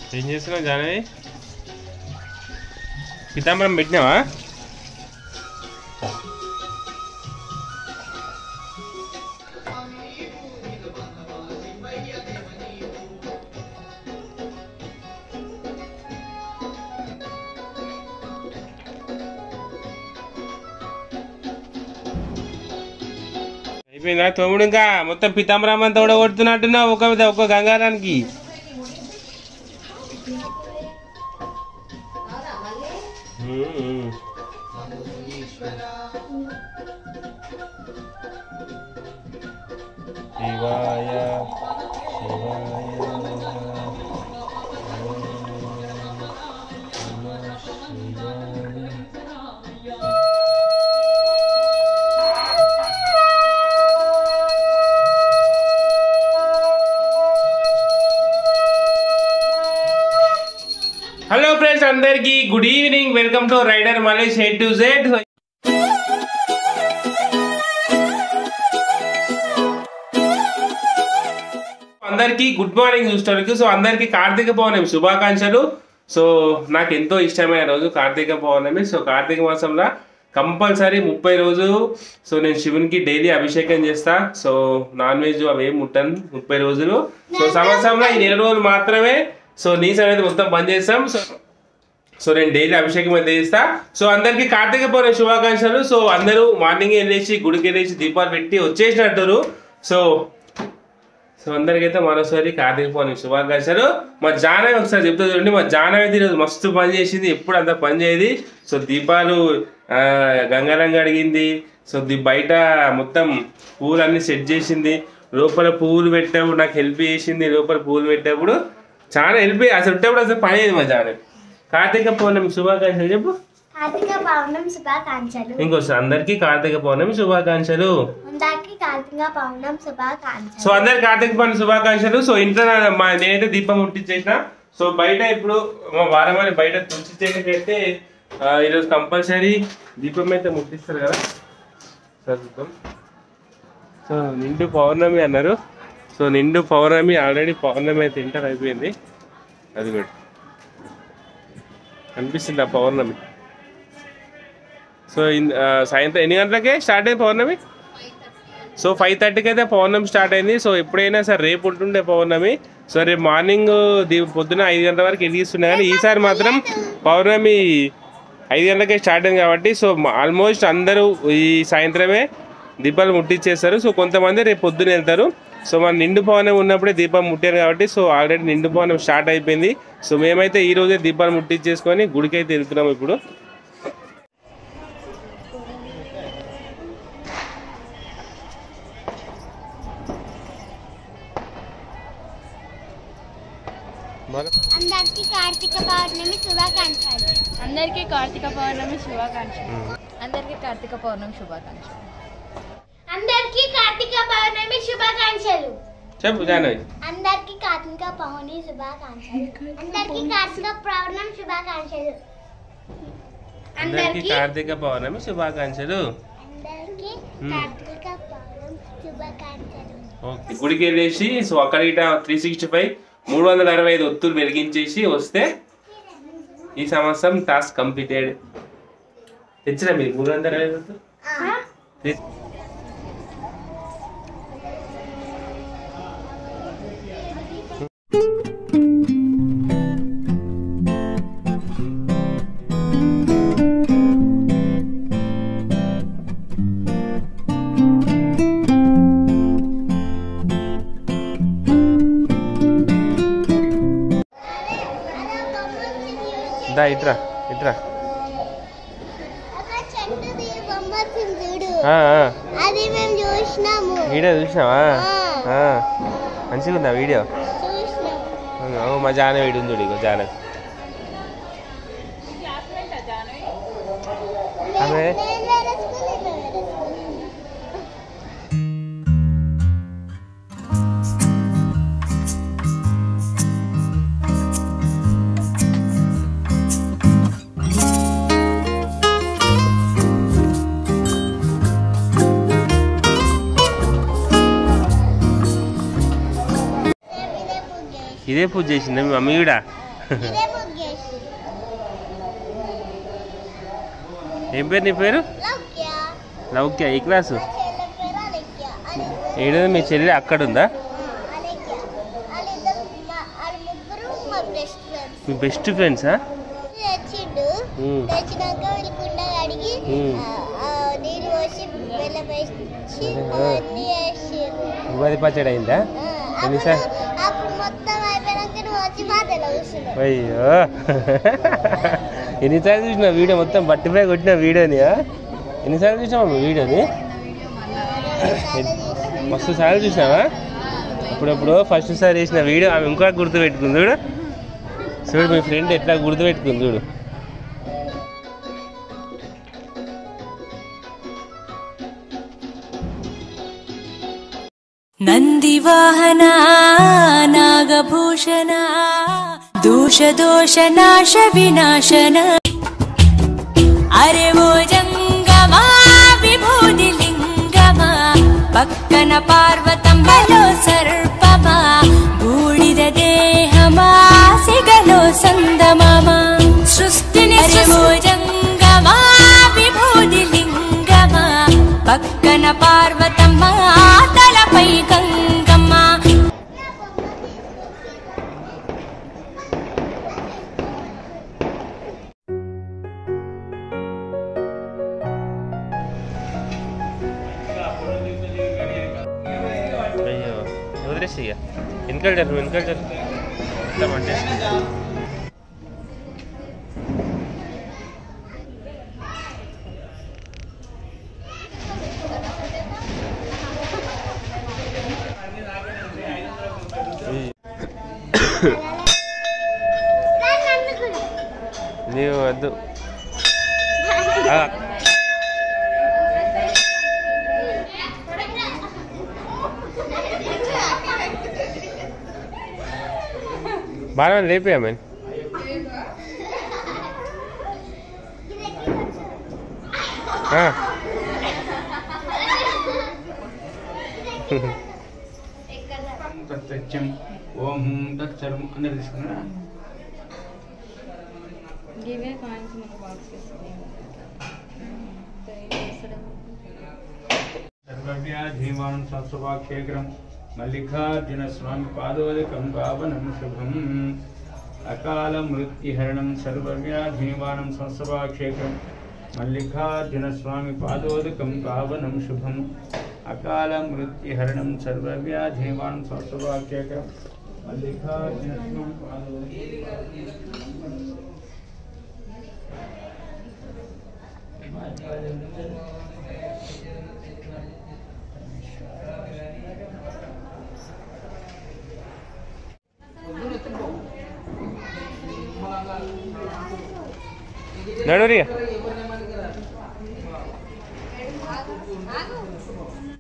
ఏం చేస్తున్నావు జానవి పితాంబరం పెట్టినావా అయిపోయిందా తోముడు ఇంకా మొత్తం పితాంబరం అంతా కూడా కొడుతున్నట్టున్నావు ఒక ఒక గంగారానికి మ్మ్. శివాయ శివాయ ఓం నమః శివాయ హలో ఫ్రెండ్స్ అందరికి good evening welcome to rider Malesh head to Z అందరికి గుడ్ మార్నింగ్ చూసేవాళ్ళకి సో అందరికి కార్తీక పౌర్ణమి శుభాకాంక్షలు సో నాకు ఎంతో ఇష్టమైన రోజు కార్తీక పౌర్ణమి సో కార్తీక మాసంలో కంపల్సరీ ముప్పై రోజు సో నేను శివునికి డైలీ అభిషేకం చేస్తా సో నాన్ వెజ్ అవి ఏం ముట్టను ముప్పై రోజులు సో సంవత్సరంలో ఈ నెల రోజులు మాత్రమే సో నీస్ అనేది మొత్తం బంద్ చేస్తాం సో సో నేను డైలీ అభిషేకం అయితే చేస్తా సో అందరికి కార్తీక పౌర్ణమి శుభాకాంక్షలు సో అందరూ మార్నింగ్ వెళ్ళేసి గుడికి వెళ్ళేసి దీపాలు పెట్టి వచ్చేసినట్టు సో సో అందరికైతే మరోసారి కార్తీక పౌర్ణమి శుభాకాంక్షలు మా జానవి ఒకసారి చెప్తా చూడండి మా జానవి అయితే ఈరోజు మస్తు పని చేసింది ఎప్పుడు అంత పని చేయదు సో దీపాలు ఆ, గంగారంగ అడిగింది సో ది బయట మొత్తం పూలన్నీ సెట్ చేసింది లోపల పువ్వులు పెట్టేప్పుడు నాకు హెల్ప్ చేసింది లోపల పువ్వులు పెట్టేప్పుడు చాలా హెల్ప్ అసలు ఉంటేప్పుడు అసలు పని అయ్యేది మా జానవి కార్తీక పౌర్ణమి శుభాకాంక్షలు చెప్పు కార్తీక పౌర్ణమి శుభాకాంక్షలు ఇంకోసారి అందరికీ కార్తీక పౌర్ణమి శుభాకాంక్షలు అందరికి కార్తీక పౌర్ణమి శుభాకాంక్షలు సో అందరికి కార్తీక పౌర్ణమి శుభాకాంక్షలు సో ఇంట్లో నా- మా నేనైతే దీపం ముట్టించేసిన సో బయట ఇప్పుడు మా వారమని బయట తుంచితే ఈరోజు కంపల్సరీ దీపం అయితే ముట్టిస్తారు కదా సార్ చూద్దాం సో నిండు పౌర్ణమి అన్నారు సో నిండు పౌర్ణమి ఆల్రెడీ పౌర్ణమి అయితే ఇంటర్ అయిపోయింది అది కూడా కనిపిస్తుంది ఆ పౌర్ణమి సో ఇన్- ఆ, సాయంత్రం ఎన్ని గంటలకే స్టార్ట్ అయింది పౌర్ణమి సో ఫైవ్ థర్టీకి అయితే పౌర్ణమి స్టార్ట్ అయింది సో ఎప్పుడైనా సరే రేపు ఉంటుండే పౌర్ణమి సో రేపు మార్నింగ్ దీ పొద్దున ఐదు గంటల వరకు వెలిగిస్తున్నాయి కానీ ఈసారి మాత్రం పౌర్ణమి ఐదు గంటలకే స్టార్ట్ అయింది కాబట్టి సో ఆల్మోస్ట్ అందరూ ఈ సాయంత్రమే దీపాలు ముట్టించేస్తారు సో కొంతమంది రేపు పొద్దున వెళ్తారు సో మన నిండు పౌర్ణమి ఉన్నప్పుడే దీపం ముట్టారు కాబట్టి సో ఆల్రెడీ నిండు పౌర్ణమి స్టార్ట్ అయిపోయింది సో మేమైతే ఈ రోజే దీపాలు ముట్టించేసుకొని గుడికి అయితే వెళ్తున్నాం ఇప్పుడు అందరికి కార్తీక పౌర్ణమి శుభాకాంక్షలు అందరికీ కార్తీక పౌర్ణమి శుభాకాంక్షలు అందరికీ కార్తీక పౌర్ణమి శుభాకాంక్షలు అందరికి కార్తీక పౌర్ణమి శుభాకాంక్షలు చెప్పు జానవి అందరికి కార్తీక పౌర్ణమి శుభాకాంక్షలు అందరికి కార్తీక పౌర్ణమి శుభాకాంక్షలు అందరికీ కార్తీక పౌర్ణమి శుభాకాంక్షలు అందరికి మ్మ్. కార్తీక పౌర్ణమి శుభాకాంక్షలు ఓకే గుడికి వెళ్ళేసి సో అక్కడ ఇట త్రీ సిక్స్టీ ఫైవ్ మూడు వందల అరవై ఐదు ఒత్తులు వెలిగించేసి వస్తే ఈ సంవత్సరం టాస్క్ కంప్లీటెడ్ తెచ్చినా మీరు మూడు వందల అరవై ఐదు ఒత్తులు? తె- దా ఇట్రా ఇట్రా ఒక చెట్టు బొమ్మ వచ్చింది చూడు ఆ, ఆ. అది మేము చూసినాము వీడియో చూసినావా ఆ. మంచిగా ఉందా వీడియో చూసినాము ఓ, మా జాన వీడు ఉంది చూడు ఇగో జాన ఆమె నేను వేరే స్కూల్ నేను వేరే స్కూల్ ఇదే పూజ చేసింది మీ మమ్మీ కూడా ఇదే ముగ్గేసి ఏం పేరు నీ పేరు లౌక్య లౌక్య ఈ క్లాసు మా చెల్లె పేరు అలెక్య అని ఏడు మీ చెల్లి అక్కడ ఉందా అలెక్య వాళ్ళిద్దరు మా వాళ్ళ ముగ్గురు మా బెస్ట్ ఫ్రెండ్స్ మీ బెస్ట్ ఫ్రెండ్సా తెచ్చిండు ఉమ్. తెచ్చినాక వీళ్ళు కుండ అడిగి ఉమ్. నీళ్ళు పోసి బెల్లం వేసి ఆ. అవన్నీ వేసిర్రు ఉగాది పచ్చడి అయిందా ఆ, అప్పుడు ఎన్నిసార్లు? అప్పుడు మొత్తం అయిపోయినాక నువ్వు వచ్చి మాటలో కూర్చున్నావు అయ్యో ఎన్నిసార్లు చూసిన వీడియో మొత్తం బట్టిపై కొట్టిన వీడియోని ఆ? ఎన్నిసార్లు చూసినావా మీ వీడియోని మస్తు సార్లు చూసినావా అప్పుడప్పుడు ఫస్ట్ సారి వేసిన వీడియో ఆమె ఇంకా గుర్తు పెట్టుకుంది చూడు చూడు మీ ఫ్రెండ్ ఎట్లా గుర్తు పెట్టుకుంది చూడు ನಂದಿವಾಹನ ನಾಗಭೂಷಣ ದೋಷ ದೋಷ ನಾಶ ವಿನಾಶನ అరే ఓ జంగమా విభూది లింగమా పక్కన పార్వతంబలో సర్పమా బూడిద దేహమా సిగలో సందమమా సృష్టిని అరే ఓ జంగమా విభూది లింగమా పక్కన పార్వతమ్మా తలపై గంగమ్మ అయ్యో వదిలేసి ఇక వెనకాల జరు వెనకాల జరు మొత్తం అంటే నీవు వద్దు ఆ, బాగా లేపేయా మరి ఆ. ప్రత్యక్షం ఓం తత్సర్వం అందరు తీసుకున్నా గివే కాయిన్స్ మనకు బాక్స్ ఇస్తుంది సర్వవ్యాధీమానం సంస్వాక్షేగ్రం మల్లికార్జున స్వామి పాదోదకం పావనం శుభం అకాల మృత్యుహరణం సర్వవ్యాధీమానం సంస్వాక్షేగ్రం మల్లికార్జున స్వామి పాదోదకం పావనం శుభం అకాల మృత్యుహరణం సర్వవ్యాధీమానం సంస్వాక్షేగ్రం మల్లికార్జున స్వామి పాదోదకం నడురియా